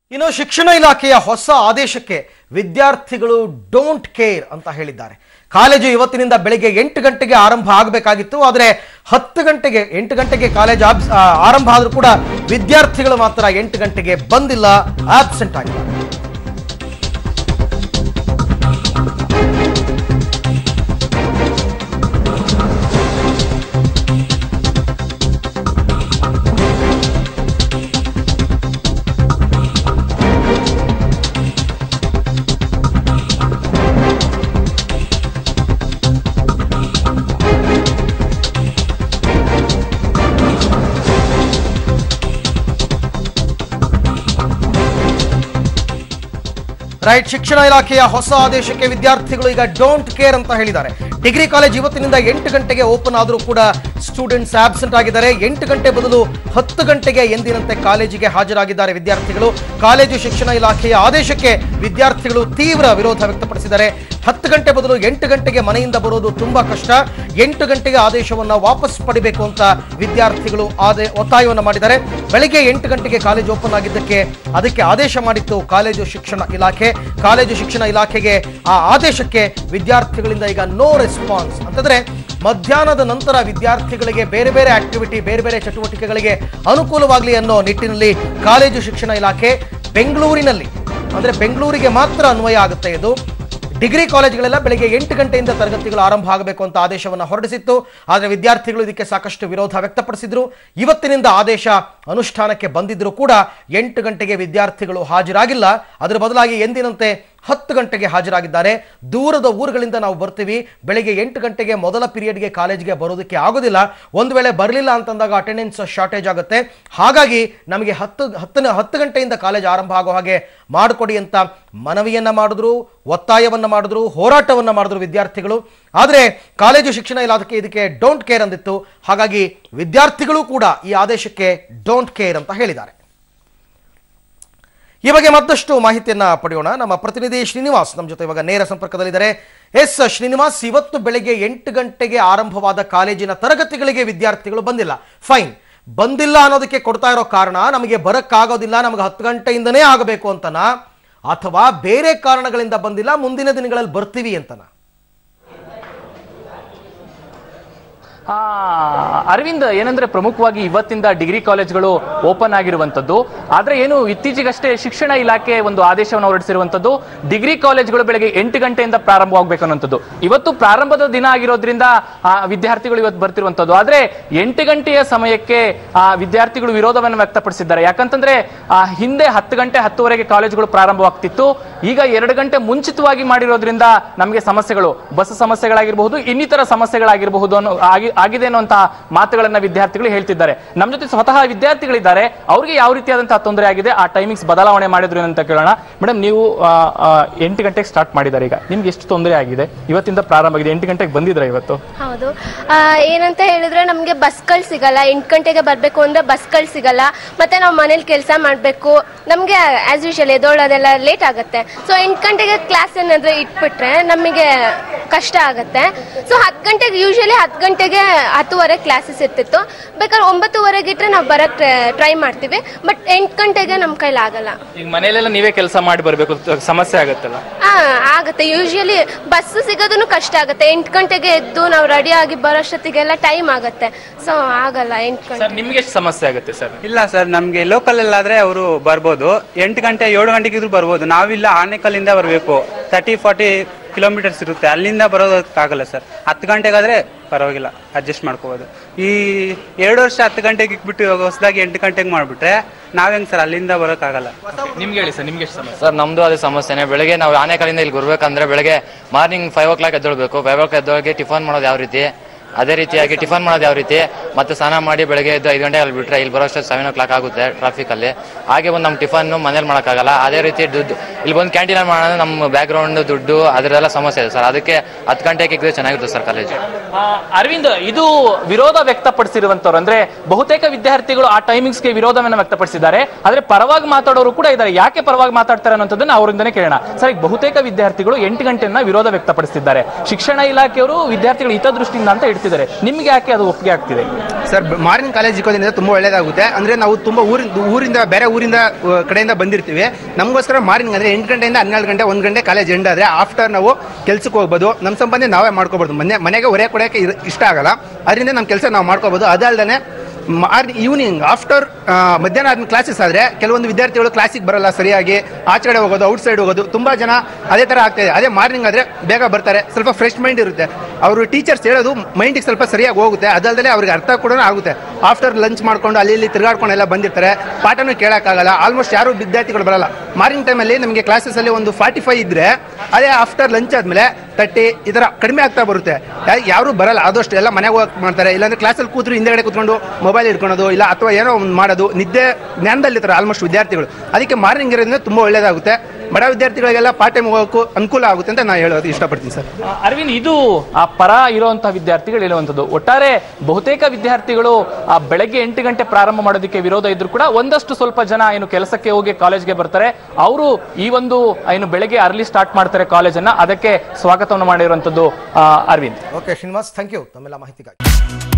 ಇನ್ನು ಶಿಕ್ಷಣ ಇಲಾಖೆಯ ಹೊಸ ಆದೇಶಕ್ಕೆ ವಿದ್ಯಾರ್ಥಿಗಳು ಡೋಂಟ್ ಕೇರ್ ಅಂತ ಹೇಳಿದ್ದಾರೆ ಕಾಲೇಜು ಇವತ್ತಿನಿಂದ ಬೆಳಿಗ್ಗೆ ಎಂಟು ಗಂಟೆಗೆ ಆರಂಭ ಆಗಬೇಕಾಗಿತ್ತು ಆದರೆ ಹತ್ತು ಗಂಟೆಗೆ ಎಂಟು ಗಂಟೆಗೆ ಕಾಲೇಜ್ ಆಬ್ಸ್- ಆ, ಆರಂಭ ಆದರೂ ಕೂಡ ವಿದ್ಯಾರ್ಥಿಗಳು ಮಾತ್ರ ಎಂಟು ಗಂಟೆಗೆ ಬಂದಿಲ್ಲ ಆಬ್ಸೆಂಟ್ ಆಗಿದ್ದಾರೆ ರೈಟ್ ಶಿಕ್ಷಣ ಇಲಾಖೆಯ ಹೊಸ ಆದೇಶಕ್ಕೆ ವಿದ್ಯಾರ್ಥಿಗಳು ಈಗ ಡೋಂಟ್ ಕೇರ್ ಅಂತ ಹೇಳಿದ್ದಾರೆ ಡಿಗ್ರಿ ಕಾಲೇಜ್ ಇವತ್ತಿನಿಂದ ಎಂಟು ಗಂಟೆಗೆ ಓಪನ್ ಆದರೂ ಕೂಡ ಸ್ಟೂಡೆಂಟ್ಸ್ ಆಬ್ಸೆಂಟ್ ಆಗಿದ್ದಾರೆ ಎಂಟು ಗಂಟೆ ಬದಲು ಹತ್ತು ಗಂಟೆಗೆ ಎಂದಿನಂತೆ ಕಾಲೇಜಿಗೆ ಹಾಜರಾಗಿದ್ದಾರೆ ವಿದ್ಯಾರ್ಥಿಗಳು ಕಾಲೇಜು ಶಿಕ್ಷಣ ಇಲಾಖೆಯ ಆದೇಶಕ್ಕೆ ವಿದ್ಯಾರ್ಥಿಗಳು ತೀವ್ರ ವಿರೋಧ ವ್ಯಕ್ತಪಡಿಸಿದ್ದಾರೆ ಹತ್ತು ಗಂಟೆ ಬದಲು ಎಂಟು ಗಂಟೆಗೆ ಮನೆಯಿಂದ ಬರೋದು ತುಂಬಾ ಕಷ್ಟ ಎಂಟು ಗಂಟೆಗೆ ಆದೇಶವನ್ನ ವಾಪಸ್ ಪಡಿಬೇಕು ಅಂತ ವಿದ್ಯಾರ್ಥಿಗಳು ಆದೇ ಒತ್ತಾಯವನ್ನು ಮಾಡಿದ್ದಾರೆ ಬೆಳಿಗ್ಗೆ ಎಂಟು ಗಂಟೆಗೆ ಕಾಲೇಜು ಓಪನ್ ಆಗಿದ್ದಕ್ಕೆ ಅದಕ್ಕೆ ಆದೇಶ ಮಾಡಿತ್ತು ಕಾಲೇಜು ಶಿಕ್ಷಣ ಇಲಾಖೆ ಕಾಲೇಜು ಶಿಕ್ಷಣ ಇಲಾಖೆಗೆ ಆ ಆದೇಶಕ್ಕೆ ವಿದ್ಯಾರ್ಥಿಗಳಿಂದ ಈಗ ನೋ ರೆಸ್ಪಾನ್ಸ್ ಅಂತಂದ್ರೆ ಮಧ್ಯಾಹ್ನದ ನಂತರ ವಿದ್ಯಾರ್ಥಿಗಳಿಗೆ ಬೇರೆ ಬೇರೆ ಆಕ್ಟಿವಿಟಿ ಬೇರೆ ಬೇರೆ ಚಟುವಟಿಕೆಗಳಿಗೆ ಅನುಕೂಲವಾಗಲಿ ಅನ್ನೋ ನಿಟ್ಟಿನಲ್ಲಿ ಕಾಲೇಜು ಶಿಕ್ಷಣ ಇಲಾಖೆ ಬೆಂಗಳೂರಿನಲ್ಲಿ ಅಂದ್ರೆ ಬೆಂಗಳೂರಿಗೆ ಮಾತ್ರ ಅನ್ವಯ ಆಗುತ್ತೆ ಇದು ಡಿಗ್ರಿ ಕಾಲೇಜ್ಗಳೆಲ್ಲ ಬೆಳಗ್ಗೆ ಎಂಟು ಗಂಟೆಯಿಂದ ತರಗತಿಗಳು ಆರಂಭ ಆಗಬೇಕು ಅಂತ ಆದೇಶವನ್ನು ಹೊರಡಿಸಿತ್ತು ಆದರೆ ವಿದ್ಯಾರ್ಥಿಗಳು ಇದಕ್ಕೆ ಸಾಕಷ್ಟು ವಿರೋಧ ವ್ಯಕ್ತಪಡಿಸಿದ್ರು ಇವತ್ತಿನಿಂದ ಆದೇಶ ಅನುಷ್ಠಾನಕ್ಕೆ ಬಂದಿದ್ರೂ ಕೂಡ ಎಂಟು ಗಂಟೆಗೆ ವಿದ್ಯಾರ್ಥಿಗಳು ಹಾಜರಾಗಿಲ್ಲ ಅದರ ಬದಲಾಗಿ ಎಂದಿನಂತೆ ಹತ್ತು ಗಂಟೆಗೆ ಹಾಜರಾಗಿದ್ದಾರೆ ದೂರದ ಊರುಗಳಿಂದ ನಾವು ಬರ್ತೀವಿ ಬೆಳಿಗ್ಗೆ ಎಂಟು ಗಂಟೆಗೆ ಮೊದಲ ಪೀರಿಯಡ್ಗೆ ಕಾಲೇಜ್ಗೆ ಬರೋದಕ್ಕೆ ಆಗೋದಿಲ್ಲ ಒಂದು ವೇಳೆ ಬರಲಿಲ್ಲ ಅಂತಂದಾಗ ಅಟೆಂಡೆನ್ಸ್ ಶಾರ್ಟೇಜ್ ಆಗುತ್ತೆ ಹಾಗಾಗಿ ನಮಗೆ ಹತ್ತು ಹತ್ತನ ಹತ್ತು ಗಂಟೆಯಿಂದ ಕಾಲೇಜ್ ಆರಂಭ ಆಗೋ ಹಾಗೆ ಮಾಡಿಕೊಡಿ ಅಂತ ಮನವಿಯನ್ನ ಮಾಡಿದ್ರು ಒತ್ತಾಯವನ್ನ ಮಾಡಿದ್ರು ಹೋರಾಟವನ್ನ ಮಾಡಿದ್ರು ವಿದ್ಯಾರ್ಥಿಗಳು ಆದರೆ ಕಾಲೇಜು ಶಿಕ್ಷಣ ಇಲಾಖೆ ಇದಕ್ಕೆ ಡೋಂಟ್ ಕೇರ್ ಅಂದಿತ್ತು ಹಾಗಾಗಿ ವಿದ್ಯಾರ್ಥಿಗಳು ಕೂಡ ಈ ಆದೇಶಕ್ಕೆ ಡೋಂಟ್ ಕೇರ್ ಅಂತ ಹೇಳಿದ್ದಾರೆ ಈ ಬಗ್ಗೆ ಮತ್ತಷ್ಟು ಮಾಹಿತಿಯನ್ನ ಪಡೆಯೋಣ ನಮ್ಮ ಪ್ರತಿನಿಧಿ ಶ್ರೀನಿವಾಸ್ ನಮ್ಮ ಜೊತೆ ಇವಾಗ ನೇರ ಸಂಪರ್ಕದಲ್ಲಿದ್ದಾರೆ ಎಸ್ ಶ್ರೀನಿವಾಸ್ ಇವತ್ತು ಬೆಳಗ್ಗೆ ಎಂಟು ಗಂಟೆಗೆ ಆರಂಭವಾದ ಕಾಲೇಜಿನ ತರಗತಿಗಳಿಗೆ ವಿದ್ಯಾರ್ಥಿಗಳು ಬಂದಿಲ್ಲ ಫೈನ್ ಬಂದಿಲ್ಲ ಅನ್ನೋದಕ್ಕೆ ಕೊಡ್ತಾ ಇರೋ ಕಾರಣ ನಮಗೆ ಬರಕ್ಕಾಗೋದಿಲ್ಲ ನಮಗೆ ಹತ್ತು ಗಂಟೆಯಿಂದನೇ ಆಗಬೇಕು ಅಂತನಾ ಅಥವಾ ಬೇರೆ ಕಾರಣಗಳಿಂದ ಬಂದಿಲ್ಲ ಮುಂದಿನ ದಿನಗಳಲ್ಲಿ ಬರ್ತೀವಿ ಅಂತನಾ ಆ, ಅರವಿಂದ್ ಏನಂದ್ರೆ ಪ್ರಮುಖವಾಗಿ ಇವತ್ತಿಂದ ಡಿಗ್ರಿ ಕಾಲೇಜ್ಗಳು ಓಪನ್ ಆಗಿರುವಂತದ್ದು ಆದ್ರೆ ಏನು ಇತ್ತೀಚೆಗಷ್ಟೇ ಶಿಕ್ಷಣ ಇಲಾಖೆ ಒಂದು ಆದೇಶವನ್ನು ಹೊರಡಿಸಿರುವಂತದ್ದು ಡಿಗ್ರಿ ಕಾಲೇಜ್ಗಳು ಬೆಳಗ್ಗೆ ಎಂಟು ಗಂಟೆಯಿಂದ ಪ್ರಾರಂಭವಾಗಬೇಕು ಅನ್ನುವಂಥದ್ದು ಇವತ್ತು ಪ್ರಾರಂಭದ ದಿನ ಆಗಿರೋದ್ರಿಂದ ಆ, ವಿದ್ಯಾರ್ಥಿಗಳು ಇವತ್ತು ಬರ್ತಿರುವಂತದ್ದು ಆದ್ರೆ ಎಂಟು ಗಂಟೆಯ ಸಮಯಕ್ಕೆ ಆ, ವಿದ್ಯಾರ್ಥಿಗಳು ವಿರೋಧವನ್ನು ವ್ಯಕ್ತಪಡಿಸಿದ್ದಾರೆ ಯಾಕಂತಂದ್ರೆ ಆ, ಹಿಂದೆ ಹತ್ತು ಗಂಟೆ ಹತ್ತುವರೆಗೆ ಕಾಲೇಜುಗಳು ಪ್ರಾರಂಭವಾಗ್ತಿತ್ತು ಈಗ ಎರಡು ಗಂಟೆ ಮುಂಚಿತವಾಗಿ ಮಾಡಿರೋದ್ರಿಂದ ನಮಗೆ ಸಮಸ್ಯೆಗಳು ಬಸ್ ಸಮಸ್ಯೆಗಳಾಗಿರಬಹುದು ಇನ್ನಿತರ ಸಮಸ್ಯೆಗಳಾಗಿರಬಹುದು ಅನ್ನೋ ಆಗಿ- ಆಗಿದೆ ಅನ್ನುವಂತ ಮಾತುಗಳನ್ನ ವಿದ್ಯಾರ್ಥಿಗಳು ಹೇಳ್ತಿದ್ದಾರೆ ನಮ್ಮ ಜೊತೆ ಸ್ವತಃ ವಿದ್ಯಾರ್ಥಿಗಳಿದ್ದಾರೆ ಅವ್ರಿಗೆ ಯಾವ ರೀತಿಯಾದಂತಹ ತೊಂದರೆ ಆಗಿದೆ ಆ ಟೈಮಿಂಗ್ಸ್ ಬದಲಾವಣೆ ಮಾಡಿದ್ರು ಅಂತ ಕೇಳೋಣ ಮೇಡಮ್ ನೀವು ಆ, ಆ, ಎಂಟು ಗಂಟೆಗೆ ಸ್ಟಾರ್ಟ್ ಮಾಡಿದ್ದಾರೆ ಈಗ ನಿಮ್ಗೆ ಎಷ್ಟು ತೊಂದರೆ ಆಗಿದೆ ಇವತ್ತಿಂದ ಪ್ರಾರಂಭ ಆಗಿದೆ ಎಂಟು ಗಂಟೆಗೆ ಬಂದಿದ್ರ ಇವತ್ತು ಹೌದು ಆ, ಏನಂತ ಹೇಳಿದ್ರೆ ನಮಗೆ ಬಸ್ಗಳು ಸಿಗಲ್ಲ ಎಂಟು ಗಂಟೆಗೆ ಬರಬೇಕು ಅಂದ್ರೆ ಬಸ್ಗಳು ಸಿಗಲ್ಲ ಮತ್ತೆ ನಾವು ಮನೇಲಿ ಕೆಲಸ ಮಾಡಬೇಕು ನಮಗೆ ಆಸ್ ಯೂಶಲ್ ಎದೋಳೋದೆಲ್ಲ ಲೇಟ್ ಆಗುತ್ತೆ ಸೊ ಎಂಟು ಗಂಟೆಗೆ ಕ್ಲಾಸ್ ಏನಾದ್ರೆ ಇಟ್ಬಿಟ್ರೆ ನಮಗೆ ಕಷ್ಟ ಆಗುತ್ತೆ ಸೊ ಹತ್ತು ಗಂಟೆಗೆ ಯೂಶಲಿ ಹತ್ತು ಗಂಟೆಗೆ ಹತ್ತುವರೆ ಕ್ಲಾಸಸ್ ಇರ್ತಿತ್ತು ಬೇಕಾದ್ರೆ ಒಂಬತ್ತುವರೆಗೆ ಇಟ್ರೆ ನಾವು ಬರಕ್ಕೆ ಟ್ರೈ ಮಾಡ್ತೀವಿ ಬಟ್ ಎಂಟು ಗಂಟೆಗೆ ನಮ್ಮ ಕೈಲಿ ಆಗಲ್ಲ ಈಗ ಮನೆಯಲ್ಲೆಲ್ಲ ನೀವೇ ಕೆಲಸ ಮಾಡಿ ಬರಬೇಕು ಸಮಸ್ಯೆ ಆಗುತ್ತಲ್ಲ ಆ, ಆಗತ್ತೆ ಯೂಶಲಿ ಬಸ್ ಸಿಗೋದನ್ನು ಕಷ್ಟ ಆಗುತ್ತೆ ಎಂಟು ಗಂಟೆಗೆ ಎದ್ದು ನಾವು ರೆಡಿ ಆಗಿ ಬರೋಷ್ಟೊತ್ತಿಗೆಲ್ಲ ಟೈಮ್ ಆಗುತ್ತೆ ಸೊ ಆಗಲ್ಲ ಎಂಟು ಗಂಟೆ ಸರ್ ನಿಮ್ಗೆ ಎಷ್ಟು ಸಮಸ್ಯೆ ಆಗುತ್ತೆ ಸರ್ ಇಲ್ಲ ಸರ್ ನಮ್ಗೆ ಲೋಕಲ್ ಅಲ್ಲಾದ್ರೆ ಅವರು ಬರ್ಬೋದು ಎಂಟು ಗಂಟೆ ಏಳು ಗಂಟೆಗೆ ಇದ್ರು ಬರ್ಬೋದು ನಾವಿಲ್ಲ ಆನೆಕಲ್ಲಿಂದ ಬರಬೇಕು ತರ್ಟಿ ಫಾರ್ಟಿ ಕಿಲೋಮೀಟರ್ಸ್ ಇರುತ್ತೆ ಅಲ್ಲಿಂದ ಬರೋದಕ್ಕಾಗಲ್ಲ ಸರ್ ಹತ್ತು ಗಂಟೆಗಾದ್ರೆ ಪರವಾಗಿಲ್ಲ ಅಡ್ಜಸ್ಟ್ ಮಾಡ್ಕೋಬೋದು ಈ ಎರಡು ವರ್ಷ ಹತ್ತು ಗಂಟೆಗೆ ಇಕ್ಬಿಟ್ಟು ಇವಾಗ ಹೊಸದಾಗಿ ಎಂಟು ಗಂಟೆಗೆ ಮಾಡಿಬಿಟ್ರೆ ನಾವ್ ಹೆಂಗ್ ಸರ್ ಅಲ್ಲಿಂದ ಬರೋಕ್ಕಾಗಲ್ಲ ನಿಮ್ಗೆ ಹೇಳಿ ಸರ್ ನಿಮ್ಗೆ ಎಷ್ಟು ಸಮಸ್ಯೆ ಸರ್ ನಮ್ದು ಅದೇ ಸಮಸ್ಯೆನೆ ಬೆಳಗ್ಗೆ ನಾವು ಆನೆಕಲ್ಲಿಂದ ಇಲ್ಲಿ ಬರ್ಬೇಕಂದ್ರೆ ಬೆಳಗ್ಗೆ ಮಾರ್ನಿಂಗ್ ಫೈವ್ ಓ ಕ್ಲಾಕ್ ಎದ್ದೇಳ್ಬೇಕು ಫೈವ್ ಓ ಕ್ಲಾಕ್ ಎದ್ದೊಳಗೆ ಟಿಫನ್ ಮಾಡೋದು ಯಾವ ರೀತಿ ಅದೇ ರೀತಿಯಾಗಿ ಟಿಫನ್ ಮಾಡೋದು ಯಾವ ರೀತಿ ಮತ್ತೆ ಸ್ನಾನ ಮಾಡಿ ಬೆಳಗ್ಗೆ ಎದ್ದು ಐದು ಗಂಟೆ ಅಲ್ಲಿ ಬಿಟ್ರೆ ಇಲ್ಲಿ ಬರೋಷ್ಟು ಸೆವೆನ್ ಓ ಕ್ಲಾಕ್ ಆಗುತ್ತೆ ಟ್ರಾಫಿಕ್ ಅಲ್ಲಿ ಹಾಗೆ ಬಂದು ನಮ್ಮ ಟಿಫನ್ ಮನೇಲಿ ಮಾಡೋಕ್ಕಾಗಲ್ಲ ಅದೇ ರೀತಿ ದುಡ್ಡು ಇಲ್ಲಿ ಬಂದು ಕ್ಯಾಂಟೀನ್ ಮಾಡೋಣ ನಮ್ಮ ಬ್ಯಾಕ್ ಗ್ರೌಂಡ್ ದುಡ್ಡು ಅದರದೆಲ್ಲ ಸಮಸ್ಯೆ ಇದೆ ಸರ್ ಅದಕ್ಕೆ ಹತ್ತು ಗಂಟೆಗೆ ಇದ್ರೆ ಚೆನ್ನಾಗಿರುತ್ತೆ ಸರ್ ಕಾಲೇಜ್ ಆ, ಅರವಿಂದ್ ಇದು ವಿರೋಧ ವ್ಯಕ್ತಪಡಿಸಿರುವಂತವ್ರು ಅಂದ್ರೆ ಬಹುತೇಕ ವಿದ್ಯಾರ್ಥಿಗಳು ಆ ಟೈಮಿಂಗ್ಸ್ಗೆ ವಿರೋಧವನ್ನು ವ್ಯಕ್ತಪಡಿಸಿದ್ದಾರೆ ಆದ್ರೆ ಪರವಾಗಿ ಮಾತಾಡೋರು ಕೂಡ ಇದ್ದಾರೆ ಯಾಕೆ ಪರವಾಗಿ ಮಾತಾಡ್ತಾರೆ ಅನ್ನೋದನ್ನ ಅವರಿಂದನೇ ಕೇಳೋಣ ಸರ್ ಈಗ ಬಹುತೇಕ ವಿದ್ಯಾರ್ಥಿಗಳು ಎಂಟು ಗಂಟೆಯನ್ನ ವಿರೋಧ ವ್ಯಕ್ತಪಡಿಸಿದ್ದಾರೆ ಶಿಕ್ಷಣ ಇಲಾಖೆಯವರು ವಿದ್ಯಾರ್ಥಿಗಳ ಹಿತದೃಷ್ಟಿಯಿಂದ ಅಂತ ಬಿಡ್ತಿದ್ದಾರೆ ನಿಮ್ಗೆ ಯಾಕೆ ಅದು ಒಪ್ಪಿಗೆ ಆಗ್ತಿದೆ ಸರ್ ಮಾರ್ನಿಂಗ್ ಕಾಲೇಜ್ ಇಕ್ಕೋದ್ರಿಂದ ತುಂಬ ಒಳ್ಳೇದಾಗುತ್ತೆ ಅಂದ್ರೆ ನಾವು ತುಂಬ ಊರಿಂದ ಊರಿಂದ ಬೇರೆ ಊರಿಂದ ಆ, ಕಡೆಯಿಂದ ಬಂದಿರ್ತೀವಿ ನಮಗೋಸ್ಕರ ಮಾರ್ನಿಂಗ್ ಅಂದ್ರೆ ಎಂಟು ಗಂಟೆಯಿಂದ ಹನ್ನೆರಡು ಗಂಟೆ ಒಂದು ಗಂಟೆ ಕಾಲೇಜ್ ಎಂಡ್ ಆದ್ರೆ ಆಫ್ಟರ್ ನಾವು ಕೆಲ್ಸಕ್ಕೆ ಹೋಗ್ಬೋದು ನಮ್ಮ ಸಂಬಂಧ ನಾವೇ ಮಾಡ್ಕೋಬೋದು ಮನೆ ಮನೆಗೆ ಹೊರೆ ಕೊಡೋಕೆ ಇರ್- ಇಷ್ಟ ಆಗಲ್ಲ ಅದರಿಂದ ನಮ್ಮ ಕೆಲಸ ನಾವು ಮಾಡ್ಕೋಬೋದು ಅದಲ್ದೇ ಮಾರ್ನಿಂಗ್ ಈವ್ನಿಂಗ್ ಆಫ್ಟರ್ ಮಧ್ಯಾಹ್ನ ಆದ್ಮೇಲೆ ಕ್ಲಾಸಸ್ ಆದ್ರೆ ಕೆಲವೊಂದು ವಿದ್ಯಾರ್ಥಿಗಳು ಕ್ಲಾಸಿಗೆ ಬರಲ್ಲ ಸರಿಯಾಗಿ ಆಚೆ ಕಡೆ ಹೋಗೋದು ಔಟ್ ಸೈಡ್ ಹೋಗೋದು ತುಂಬಾ ಜನ ಅದೇ ತರ ಆಗ್ತಾ ಇದೆ ಅದೇ ಮಾರ್ನಿಂಗ್ ಆದ್ರೆ ಬೇಗ ಬರ್ತಾರೆ ಸ್ವಲ್ಪ ಫ್ರೆಶ್ ಮೈಂಡ್ ಇರುತ್ತೆ ಅವರು ಟೀಚರ್ಸ್ ಹೇಳೋದು ಮೈಂಡಿಗೆ ಸ್ವಲ್ಪ ಸರಿಯಾಗಿ ಹೋಗುತ್ತೆ ಅದಲ್ಲದೆ ಅವ್ರಿಗೆ ಅರ್ಥ ಕೂಡ ಆಗುತ್ತೆ ಆಫ್ಟರ್ ಲಂಚ್ ಮಾಡ್ಕೊಂಡು ಅಲ್ಲಿ ಇಲ್ಲಿ ತಿರುಗಾಡ್ಕೊಂಡು ಎಲ್ಲ ಬಂದಿರ್ತಾರೆ ಪಾಠನೂ ಕೇಳೋಕ್ಕಾಗಲ್ಲ ಆಲ್ಮೋಸ್ಟ್ ಯಾರು ವಿದ್ಯಾರ್ಥಿಗಳು ಬರಲ್ಲ ಮಾರ್ನಿಂಗ್ ಟೈಮಲ್ಲಿ ನಮಗೆ ಕ್ಲಾಸಸ್ಸಲ್ಲಿ ಒಂದು ಫಾರ್ಟಿ ಫೈವ್ ಇದ್ರೆ ಅದೇ ಆಫ್ಟರ್ ಲಂಚ್ ಆದ್ಮೇಲೆ ತರ್ಟಿ ಈ ಥರ ಕಡಿಮೆ ಆಗ್ತಾ ಬರುತ್ತೆ ಯಾ- ಯಾರು ಬರಲ್ಲ ಆದಷ್ಟು ಎಲ್ಲ ಮನೆಗೆ ಹೋಗಿ ಮಾಡ್ತಾರೆ ಇಲ್ಲಾಂದ್ರೆ ಕ್ಲಾಸಲ್ಲಿ ಕೂತ್ರು ಹಿಂದೆಗಡೆ ಕೂತ್ಕೊಂಡು ಮೊಬೈಲ್ ಇಟ್ಕೊಳೋದು ಇಲ್ಲ ಅಥವಾ ಏನೋ ಒಂದು ಮಾಡೋದು ನಿದ್ದೆ ಜ್ಞಾನದಲ್ಲಿರ್ತಾರೆ ಆಲ್ಮೋಸ್ಟ್ ವಿದ್ಯಾರ್ಥಿಗಳು ಅದಕ್ಕೆ ಮಾರ್ನಿಂಗ್ ಇರೋದ್ರಿಂದ ತುಂಬ ಒಳ್ಳೇದಾಗುತ್ತೆ ಬಡ ವಿದ್ಯಾರ್ಥಿಗಳಿಗೆಲ್ಲ ಪಾರ್ಟ್ ಟೈಮ್ ಹೋಗೋಕ್ಕೂ ಅನುಕೂಲ ಆಗುತ್ತೆ ಅಂತ ನಾನು ಹೇಳೋದು ಇಷ್ಟಪಡ್ತೀನಿ ಸರ್ ಆ, ಅರವಿಂದ್ ಇದು ಆ ಪರ ಇರುವಂತಹ ವಿದ್ಯಾರ್ಥಿಗಳು ಹೇಳುವಂಥದ್ದು ಒಟ್ಟಾರೆ ಬಹುತೇಕ ವಿದ್ಯಾರ್ಥಿಗಳು ಆ ಬೆಳಗ್ಗೆ ಎಂಟು ಗಂಟೆ ಪ್ರಾರಂಭ ಮಾಡೋದಕ್ಕೆ ವಿರೋಧ ಇದ್ರು ಕೂಡ ಒಂದಷ್ಟು ಸ್ವಲ್ಪ ಜನ ಏನು ಕೆಲಸಕ್ಕೆ ಹೋಗಿ ಕಾಲೇಜ್ಗೆ ಬರ್ತಾರೆ ಅವರು ಈ ಒಂದು ಏನು ಬೆಳಗ್ಗೆ ಅರ್ಲಿ ಸ್ಟಾರ್ಟ್ ಮಾಡ್ತಾರೆ ಕಾಲೇಜನ್ನ ಅದಕ್ಕೆ ಸ್ವಾಗತವನ್ನು ಮಾಡಿರುವಂತದ್ದು Arvind okay Srinivas thank you ತಮ್ಮೆಲ್ಲ ಮಾಹಿತಿಗಾಗಿ